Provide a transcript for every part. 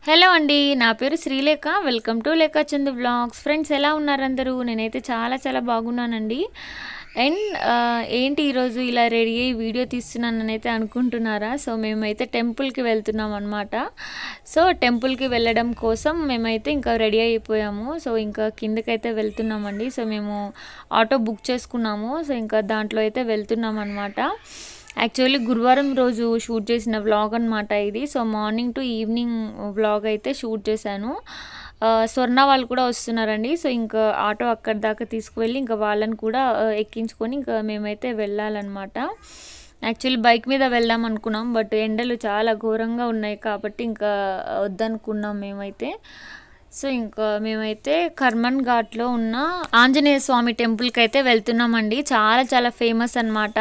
Hello అండి నా పేరు శ్రీలేఖ వెల్కమ్ టు లేఖ చందు బ్లాగ్స్ ఫ్రెండ్స్ ఎలా ఉన్నారు అందరూ నేనైతే చాలా చాలా బాగున్నానండి అండ్ ఆ, ఏంటి ఈరోజు ఇలా రెడీ అయ్యి వీడియో తీస్తున్నానని అయితే అనుకుంటున్నారా సో మేమైతే టెంపుల్కి వెళ్తున్నాం అనమాట సో టెంపుల్కి వెళ్ళడం కోసం మేమైతే ఇంకా రెడీ అయిపోయాము సో ఇంకా కిందకైతే వెళ్తున్నామండి సో మేము ఆటో బుక్ చేసుకున్నాము సో ఇంకా దాంట్లో అయితే వెళ్తున్నాం అనమాట యాక్చువల్లీ గురువారం రోజు షూట్ చేసిన వ్లాగ్ అనమాట ఇది so morning to evening vlog అయితే షూట్ చేశాను ఆ, స్వర్ణ వాళ్ళు కూడా వస్తున్నారండి సో ఇంకా ఆటో అక్కడి దాకా తీసుకువెళ్ళి ఇంకా వాళ్ళని కూడా ఆ, ఎక్కించుకొని ఇంకా మేమైతే వెళ్ళాలన్నమాట యాక్చువల్లీ బైక్ మీద వెళ్దాం అనుకున్నాం బట్ ఎండలు చాలా ఘోరంగా ఉన్నాయి కాబట్టి ఇంకా వద్దనుకున్నాం మేమైతే సో ఇంకా మేమైతే కర్మన్ ఘాట్లో ఉన్న ఆంజనేయ స్వామి టెంపుల్కి అయితే వెళ్తున్నామండి చాలా చాలా ఫేమస్ అనమాట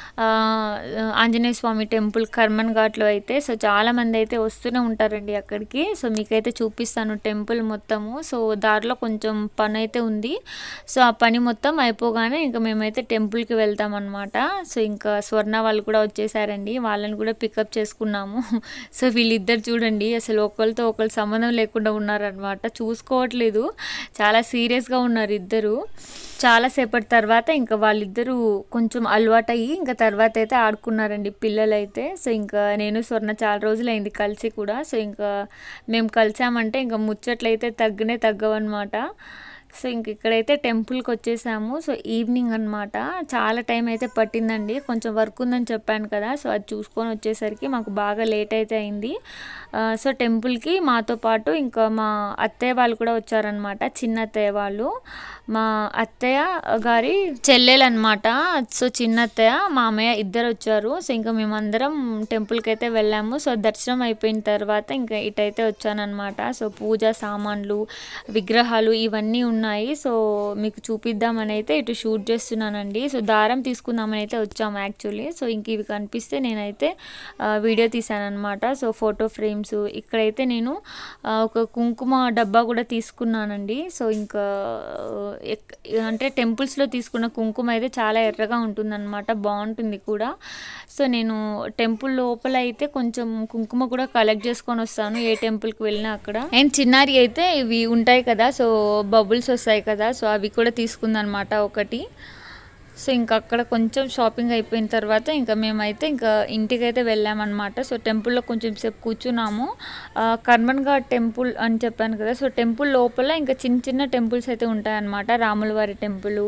ఆంజనేయ స్వామి టెంపుల్ కర్మన్ ఘాట్లో అయితే సో చాలా మంది అయితే వస్తూనే ఉంటారండి అక్కడికి సో మీకైతే చూపిస్తాను టెంపుల్ మొత్తము సో దారిలో కొంచెం పని అయితే ఉంది సో ఆ పని మొత్తం అయిపోగానే ఇంకా మేమైతే టెంపుల్కి వెళ్తాం అనమాట సో ఇంకా స్వర్ణ వాళ్ళు కూడా వచ్చేసారండి వాళ్ళని కూడా పికప్ చేసుకున్నాము సో వీళ్ళిద్దరు చూడండి అసలు ఒకరితో ఒకరు సంబంధం లేకుండా ఉన్నారనమాట చూసుకోవట్లేదు చాలా సీరియస్గా ఉన్నారు ఇద్దరు చాలాసేపటి తర్వాత ఇంకా వాళ్ళిద్దరూ కొంచెం అలవాటు అయ్యి ఇంకా తర్వాత అయితే ఆడుకున్నారండి పిల్లలైతే సో ఇంకా నేను స్వర్ణ చాలా రోజులైంది కలిసి కూడా సో ఇంకా మేము కలిసామంటే ఇంకా ముచ్చట్లయితే తగ్గనే తగ్గవన్నమాట సో ఇంక ఇక్కడైతే టెంపుల్కి వచ్చేసాము సో ఈవినింగ్ అనమాట చాలా టైం అయితే పట్టిందండి కొంచెం వర్క్ ఉందని చెప్పాను కదా సో అది చూసుకొని వచ్చేసరికి మాకు బాగా లేట్ అయితే అయింది ఆ, సో టెంపుల్కి మాతో పాటు ఇంకా మా అత్తయ్య వాళ్ళు కూడా వచ్చారనమాట చిన్న అత్తయ్య వాళ్ళు మా అత్తయ్య గారి చెల్లెలు అనమాట సో చిన్న అత్తయ్య మామయ్య ఇద్దరు వచ్చారు సో ఇంకా మేమందరం టెంపుల్కి అయితే వెళ్ళాము సో దర్శనం అయిపోయిన తర్వాత ఇంకా ఇటైతే వచ్చానమాట సో పూజ సామాన్లు విగ్రహాలు ఇవన్నీ ఉన్నాయి సో మీకు చూపిద్దామని అయితే ఇటు షూట్ చేస్తున్నానండి సో దారం తీసుకుందామని అయితే వచ్చాము యాక్చువల్లీ సో ఇంక ఇవి కనిపిస్తే నేనైతే ఆ, వీడియో తీసానమాట సో ఫోటో ఫ్రేమ్స్ ఇక్కడైతే నేను ఆ, ఒక కుంకుమ డబ్బా కూడా తీసుకున్నానండి సో ఇంకా ఆ, ఎక్- అంటే టెంపుల్స్లో తీసుకున్న కుంకుమ అయితే చాలా ఎర్రగా ఉంటుందన్నమాట బాగుంటుంది కూడా సో నేను టెంపుల్ లోపల అయితే కొంచెం కుంకుమ కూడా కలెక్ట్ చేసుకొని వస్తాను ఏ టెంపుల్కి వెళ్ళినా అక్కడ అండ్ చిన్నారి అయితే ఇవి ఉంటాయి కదా సో బబుల్స్ వస్తాయి కదా సో అవి కూడా తీసుకుందనమాట ఒకటి సో ఇంకా అక్కడ కొంచెం షాపింగ్ అయిపోయిన తర్వాత ఇంకా మేమైతే ఇంకా ఇంటికైతే వెళ్ళామన్నమాట సో టెంపుల్లో కొంచెం సేపు కూర్చున్నాము ఆ, కర్మన్ ఘాట్ టెంపుల్ అని చెప్పాను కదా సో టెంపుల్ లోపల ఇంకా చిన్న చిన్న టెంపుల్స్ అయితే ఉంటాయన్నమాట రాములవారి టెంపుల్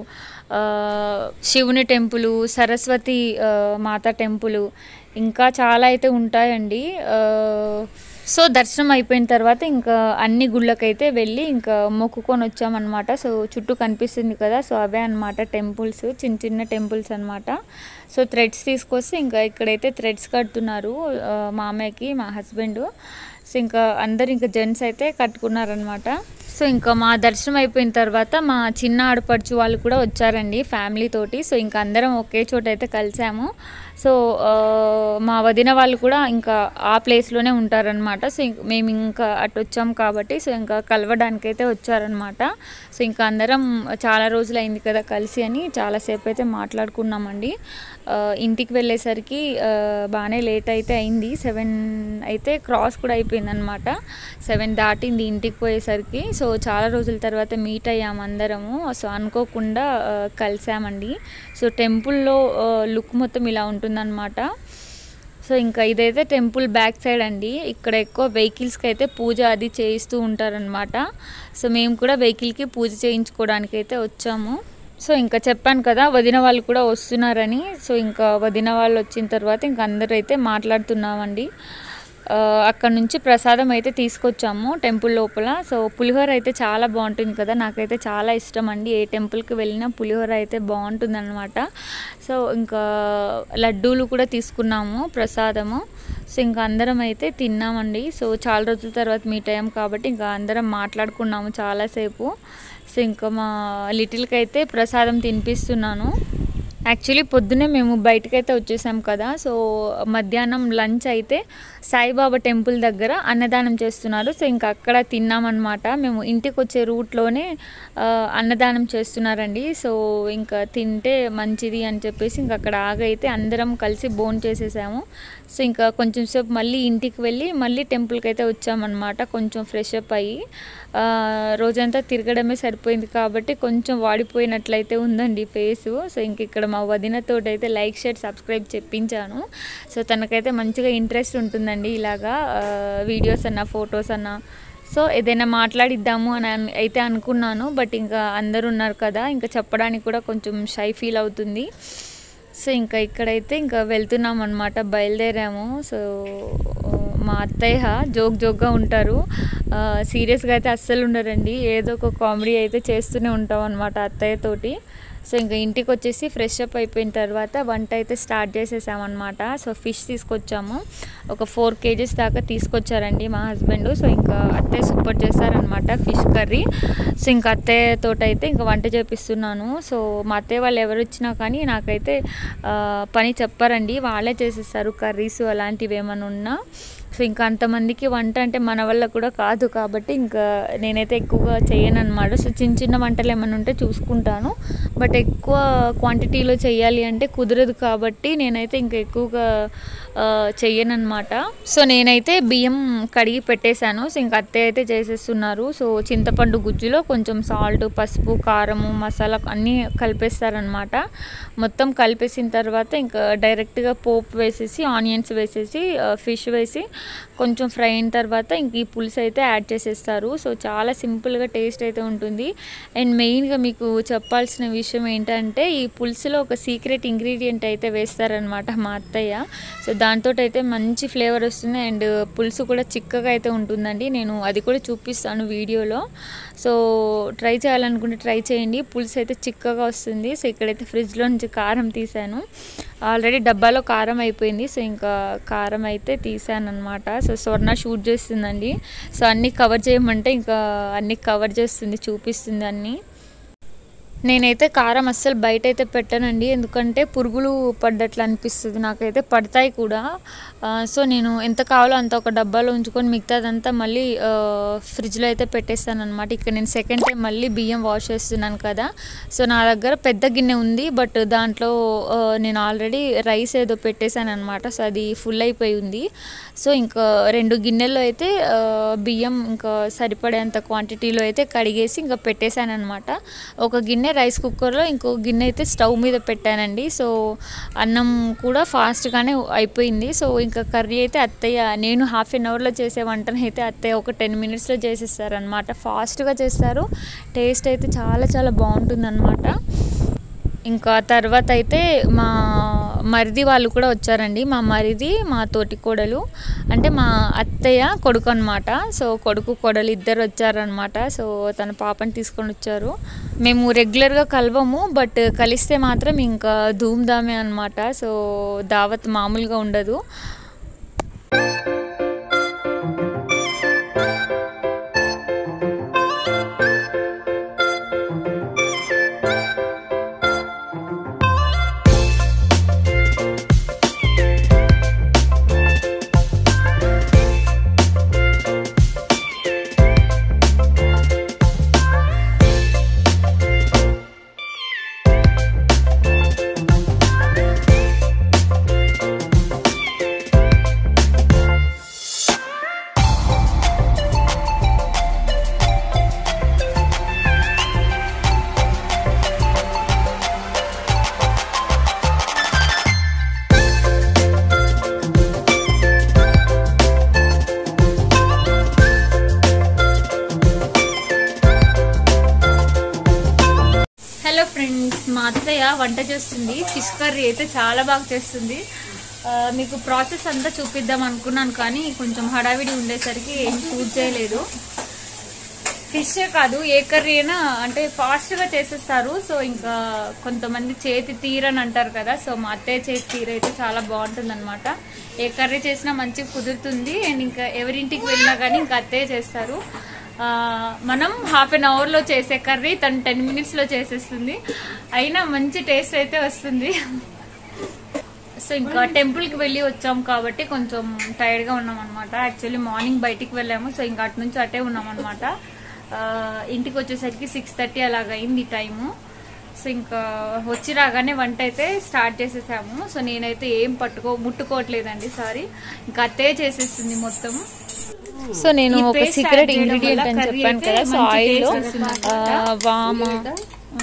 శివుని టెంపుల్ సరస్వతి ఆ, మాత టెంపుల్ ఇంకా చాలా అయితే ఉంటాయండి ఆ, సో దర్శనం అయిపోయిన తర్వాత ఇంకా అన్ని గుళ్ళకైతే వెళ్ళి ఇంకా మొక్కుకొని వచ్చామన్నమాట సో చుట్టూ కనిపిస్తుంది కదా సో అవే అన్నమాట టెంపుల్స్ చిన్న చిన్న టెంపుల్స్ అన్నమాట సో థ్రెడ్స్ తీసుకొస్తే ఇంకా ఇక్కడైతే థ్రెడ్స్ కడుతున్నారు ఆ, మామయ్యకి మా హస్బెండ్ సో ఇంకా అందరు ఇంకా జెంట్స్ అయితే కట్టుకున్నారనమాట సో ఇంకా మా దర్శనం అయిపోయిన తర్వాత మా చిన్న ఆడపడుచు వాళ్ళు కూడా వచ్చారండి ఫ్యామిలీ తోటి సో ఇంకా అందరం ఒకే చోట అయితే కలిసాము సో ఆ, మా వదిన వాళ్ళు కూడా ఇంకా ఆ ప్లేస్లోనే ఉంటారనమాట సో ఇంక మేము ఇంకా అటు వచ్చాం కాబట్టి సో ఇంకా కలవడానికి అయితే వచ్చారనమాట సో ఇంకా అందరం చాలా రోజులు అయింది కదా కలిసి అని చాలాసేపు అయితే మాట్లాడుకున్నామండి ఆ, ఇంటికి వెళ్ళేసరికి ఆ, బాగానే లేట్ అయితే అయింది సెవెన్ అయితే క్రాస్ కూడా అయిపోయింది అనమాట సెవెన్ దాటింది ఇంటికి పోయేసరికి సో చాలా రోజుల తర్వాత మీట్ అయ్యాము అందరము సో అనుకోకుండా ఆ, కలిసామండి సో టెంపుల్లో లుక్ మొత్తం ఇలా ఉంటుందన్నమాట సో ఇంకా ఇదైతే టెంపుల్ బ్యాక్ సైడ్ అండి ఇక్కడ ఎక్కువ వెహికల్స్కి అయితే పూజ అది చేయిస్తూ ఉంటారనమాట సో మేము కూడా వెహికల్కి పూజ చేయించుకోవడానికి అయితే వచ్చాము సో ఇంకా చెప్పాను కదా వదిన వాళ్ళు కూడా వస్తున్నారని సో ఇంకా వదిన వాళ్ళు వచ్చిన తర్వాత ఇంకా అందరూ అయితే మాట్లాడుతున్నామండి ఆ, అక్కడ నుంచి ప్రసాదం అయితే తీసుకొచ్చాము టెంపుల్ లోపల సో పులిహోర అయితే చాలా బాగుంటుంది కదా నాకైతే చాలా ఇష్టం అండి ఏ టెంపుల్కి వెళ్ళినా పులిహోర అయితే బాగుంటుంది అనమాట సో ఇంకా లడ్డూలు కూడా తీసుకున్నాము ప్రసాదము సో ఇంకా అందరం అయితే తిన్నామండి సో చాలా రోజుల తర్వాత మీట్ అయ్యాం కాబట్టి ఇంకా అందరం మాట్లాడుకున్నాము చాలాసేపు సో ఇంకా మా లిటిల్కి అయితే ప్రసాదం తినిపిస్తున్నాను యాక్చువల్లీ పొద్దునే మేము బయటకైతే వచ్చేసాం కదా సో మధ్యాహ్నం లంచ్ అయితే సాయిబాబా టెంపుల్ దగ్గర అన్నదానం చేస్తున్నారు సో ఇంకా అక్కడ తిన్నామన్నమాట మేము ఇంటికి వచ్చే రూట్లోనే ఆ, అన్నదానం చేస్తున్నారండి సో ఇంకా తింటే మంచిది అని చెప్పేసి ఇంకా అక్కడ ఆగైతే అందరం కలిసి బోన్ చేసేసాము సో ఇంకా కొంచెం సేపు మళ్ళీ ఇంటికి వెళ్ళి మళ్ళీ టెంపుల్కి అయితే వచ్చామన్నమాట కొంచెం ఫ్రెష్ అప్ అయ్యి ఆ, రోజంతా తిరగడమే సరిపోయింది కాబట్టి కొంచెం వాడిపోయినట్లయితే ఉందండి ఫేస్ సో ఇంక ఇక్కడ మా వదినతో అయితే లైక్ షేర్ సబ్స్క్రైబ్ చెప్పించాను సో తనకైతే మంచిగా ఇంట్రెస్ట్ ఉంటుందండి ఇలాగా వీడియోస్ అన్న ఫొటోస్ అన్న సో ఏదైనా మాట్లాడిద్దాము అని అన్- అయితే అనుకున్నాను బట్ ఇంకా అందరు ఉన్నారు కదా ఇంకా చెప్పడానికి కూడా కొంచెం షై ఫీల్ అవుతుంది సో ఇంకా ఇక్కడైతే ఇంకా వెళ్తున్నాం అనమాట బయలుదేరాము సో మా అత్తయ్య జోక్ జోక్గా ఉంటారు సీరియస్గా అయితే అస్సలు ఉండరండి ఏదో ఒక కామెడీ అయితే చేస్తూనే ఉంటాం అనమాట అత్తయ్యతోటి సో ఇంకా ఇంటికి వచ్చేసి ఫ్రెష్ అప్ అయిపోయిన తర్వాత వంట అయితే స్టార్ట్ చేసేసామన్నమాట సో ఫిష్ తీసుకొచ్చాము ఒక ఫోర్ కేజీస్ దాకా తీసుకొచ్చారండి మా హస్బెండ్ సో ఇంకా అత్తయ్య సూపర్ చేస్తారనమాట ఫిష్ కర్రీ సో ఇంకా అత్తయ్యతో అయితే ఇంకా వంట చేపిస్తున్నాను సో మా అత్తయ్య వాళ్ళు ఎవరు వచ్చినా కానీ నాకైతే ఆ, పని చెప్పారండి వాళ్ళే చేసేస్తారు కర్రీస్ అలాంటివి ఏమైనా ఉన్నా సో ఇంకా అంతమందికి వంట అంటే మన వల్ల కూడా కాదు కాబట్టి ఇంకా నేనైతే ఎక్కువగా చేయను అనమాట సో చిన్న చిన్న వంటలు ఏమైనా ఉంటే చూసుకుంటాను బట్ ఎక్కువ క్వాంటిటీలో చేయాలి అంటే కుదరదు కాబట్టి నేనైతే ఇంకా ఎక్కువగా చెయ్యను అనమాట సో నేనైతే బియ్యం కడిగి పెట్టేశాను సో ఇంకా అత్తయ్య అయితే చేసేస్తున్నారు సో చింతపండు గుజ్జులో కొంచెం సాల్ట్ పసుపు కారము మసాలా అన్నీ కలిపేస్తారనమాట మొత్తం కలిపేసిన తర్వాత ఇంకా డైరెక్ట్గా పోపు వేసేసి ఆనియన్స్ వేసేసి ఫిష్ వేసి కొంచెం ఫ్రై అయిన తర్వాత ఇంక ఈ పులుసు అయితే యాడ్ చేసేస్తారు సో చాలా సింపుల్గా టేస్ట్ అయితే ఉంటుంది అండ్ మెయిన్గా మీకు చెప్పాల్సిన విషయం ఏంటంటే ఈ పులుసులో ఒక సీక్రెట్ ఇంగ్రీడియంట్ అయితే వేస్తారనమాట మా అత్తయ్య సో దాంతో అయితే మంచి ఫ్లేవర్ వస్తుంది అండ్ పులుసు కూడా చిక్కగా అయితే ఉంటుందండి నేను అది కూడా చూపిస్తాను వీడియోలో సో ట్రై చేయాలనుకుంటే ట్రై చేయండి పులుసు అయితే చిక్కగా వస్తుంది సో ఇక్కడైతే ఫ్రిడ్జ్లో నుంచి కారం తీసాను ఆల్రెడీ డబ్బాలో కారం అయిపోయింది సో ఇంకా కారం అయితే తీసాను అనమాట సో స్వర్ణ షూట్ చేస్తుందండి సో అన్నీ కవర్ చేయమంటే ఇంకా అన్నీ కవర్ చేస్తుంది చూపిస్తుంది అన్నీ నేనైతే కారం అస్సలు బయట అయితే పెట్టానండి ఎందుకంటే పురుగులు పడ్డట్లు అనిపిస్తుంది నాకైతే పడతాయి కూడా ఆ, సో నేను ఎంత కావాలో అంత ఒక డబ్బాలో ఉంచుకొని మిగతాదంతా మళ్ళీ ఆ, ఫ్రిడ్జ్లో అయితే పెట్టేస్తాను అనమాట ఇక్కడ నేను సెకండ్ టైం మళ్ళీ బియ్యం వాష్ చేస్తున్నాను కదా సో నా దగ్గర పెద్ద గిన్నె ఉంది బట్ దాంట్లో ఆ, నేను ఆల్రెడీ రైస్ ఏదో పెట్టేశాను అనమాట సో అది ఫుల్ అయిపోయి ఉంది సో ఇంకా రెండు గిన్నెల్లో అయితే ఆ, బియ్యం ఇంకా సరిపడేంత క్వాంటిటీలో అయితే కడిగేసి ఇంకా పెట్టేశాను అనమాట ఒక గిన్నె రైస్ కుక్కర్లో ఇంకో గిన్నె అయితే స్టవ్ మీద పెట్టానండి సో అన్నం కూడా ఫాస్ట్గానే అయిపోయింది సో ఇంకా కర్రీ అయితే అత్తయ్య నేను హాఫ్ అన్ అవర్లో చేసే వంటను అయితే అత్తయ్య ఒక టెన్ మినిట్స్లో చేసేస్తారనమాట ఫాస్ట్గా చేస్తారు టేస్ట్ అయితే చాలా చాలా బాగుంటుందన్నమాట ఇంకా తర్వాత అయితే మా మరిది వాళ్ళు కూడా వచ్చారండి మా మరిది మా తోటి కోడలు అంటే మా అత్తయ్య కొడుకు అనమాట సో కొడుకు కోడలు ఇద్దరు వచ్చారనమాట సో తన పాపని తీసుకొని వచ్చారు మేము రెగ్యులర్గా కలవము బట్ కలిస్తే మాత్రం ఇంకా ధూమ్ధామే అనమాట సో దావత్ మామూలుగా ఉండదు హలో ఫ్రెండ్స్ మా అత్తయ్య వంట చేస్తుంది ఫిష్ కర్రీ అయితే చాలా బాగా చేస్తుంది ఆ, మీకు ప్రాసెస్ అంతా చూపిద్దాం అనుకున్నాను కానీ కొంచెం హడావిడి ఉండేసరికి ఏం షూట్ చేయలేదు ఫిష్ కాదు ఏ కర్రీ అయినా అంటే ఫాస్ట్గా చేసేస్తారు సో ఇంకా కొంతమంది చేతి తీర అని అంటారు కదా సో మా అత్తయ్య చేతి తీర అయితే చాలా బాగుంటుంది అనమాట ఏ కర్రీ చేసినా మంచిగా కుదురుతుంది అండ్ ఇంకా ఎవరింటికి వెళ్ళినా కానీ ఇంకా అత్తయ్య చేస్తారు ఆ, మనం హాఫ్ అన్ అవర్లో చేసే కర్రీ తను టెన్ మినిట్స్లో చేసేస్తుంది అయినా మంచి టేస్ట్ అయితే వస్తుంది సో ఇంకా టెంపుల్కి వెళ్ళి వచ్చాం కాబట్టి కొంచెం టైర్డ్గా ఉన్నాం అనమాట యాక్చువల్లీ మార్నింగ్ బయటికి వెళ్ళాము సో ఇంకా అటు నుంచి అటే ఉన్నాం అనమాట ఇంటికి వచ్చేసరికి సిక్స్ థర్టీ అలాగ అయింది టైము సో ఇంకా వచ్చి రాగానే వంట అయితే స్టార్ట్ చేసేసాము సో నేనైతే ఏం పట్టుకో ముట్టుకోవట్లేదండి సారీ ఇంకా అత్తే చేసేస్తుంది మొత్తం సో నేను ఈ ఒక paste సీక్రెట్ add చేయడం ఇంగ్రీడియంట్ వల్ల అని curry చెప్పాను అయితే కదా సో మంచి ఆయిల్ taste వస్తుందన్నమాట. వామ ఆ,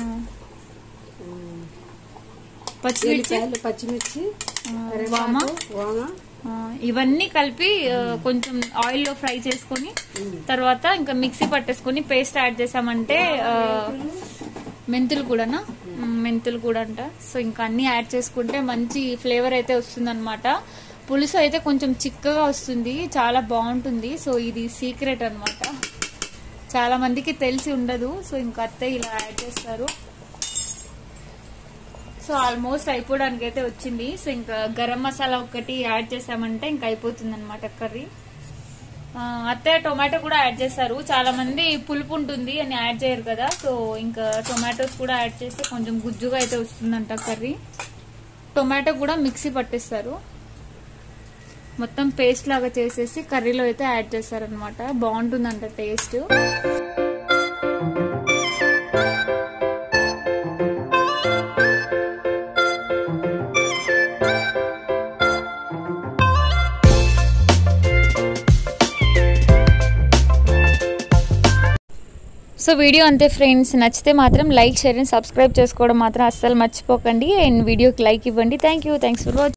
పచ్చిమిర్చి ఎల్లిపాయలు పచ్చిమిర్చి వామ వామ ఆ, ఇవన్నీ కలిపి ఆ, కొంచెం ఆయిల్ లో ఫ్రై చేసుకొని తర్వాత ఇంకా మిక్సీ పట్టేసుకొని పేస్ట్ యాడ్ చేసామంటే ఆ, మెంతులు కూడానా మ్, మెంతులు కూడా అంట సో ఇంకా అన్ని యాడ్ చేసుకుంటే మంచి ఫ్లేవర్ అయితే వస్తుంది పులుసు అయితే కొంచెం చిక్కగా వస్తుంది చాలా బాగుంటుంది సో ఇది సీక్రెట్ అన్నమాట చాలా మందికి తెలిసి ఉండదు సో ఇంకా అత్తయ్య ఇలా యాడ్ చేస్తారు సో ఆల్మోస్ట్ అయిపోవడానికి అయితే వచ్చింది సో ఇంకా గరం మసాలా ఒకటి యాడ్ చేసామంటే ఇంకా అయిపోతుంది అనమాట కర్రీ ఆ, అత్తయ్య టొమాటో కూడా యాడ్ చేస్తారు చాలా మంది పులుపు ఉంటుంది అని యాడ్ చేయరు కదా సో ఇంకా టొమాటోస్ కూడా యాడ్ చేస్తే కొంచెం గుజ్జుగా అయితే వస్తుందంట కర్రీ టొమాటో కూడా మిక్సీ పట్టిస్తారు మొత్తం పేస్ట్ లాగా చేసేసి కర్రీలో అయితే యాడ్ చేస్తారనమాట బాగుంటుందంట టేస్ట్ సో వీడియో అంతే ఫ్రెండ్స్ నచ్చితే మాత్రం లైక్ షేర్ అండ్ సబ్స్క్రైబ్ చేసుకోవడం మాత్రం అస్సలు మర్చిపోకండి అండ్ వీడియోకి లైక్ ఇవ్వండి thank you thanks for watching